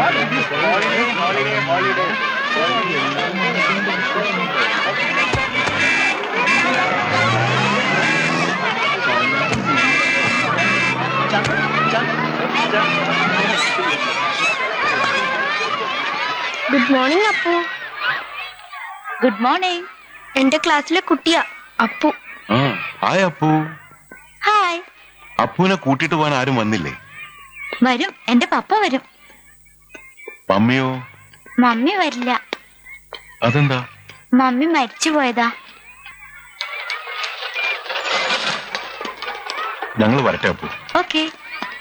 good morning Appu good morning എന്റെ ക്ലാസ്സിലെ കുട്ടിയാ അപ്പു ആ ഹായ് അപ്പു ഹായ് അപ്പുവിനെ കൂട്ടിട്ട് പോകാൻ ആരും വന്നില്ലേ വരും എന്റെ പപ്പ വരും മമ്മിയോ മമ്മി വരില്ല അതെന്താ മമ്മി മരിച്ചു പോയതാ ഞങ്ങൾ വരട്ടെ അപ്പു ഓക്കെ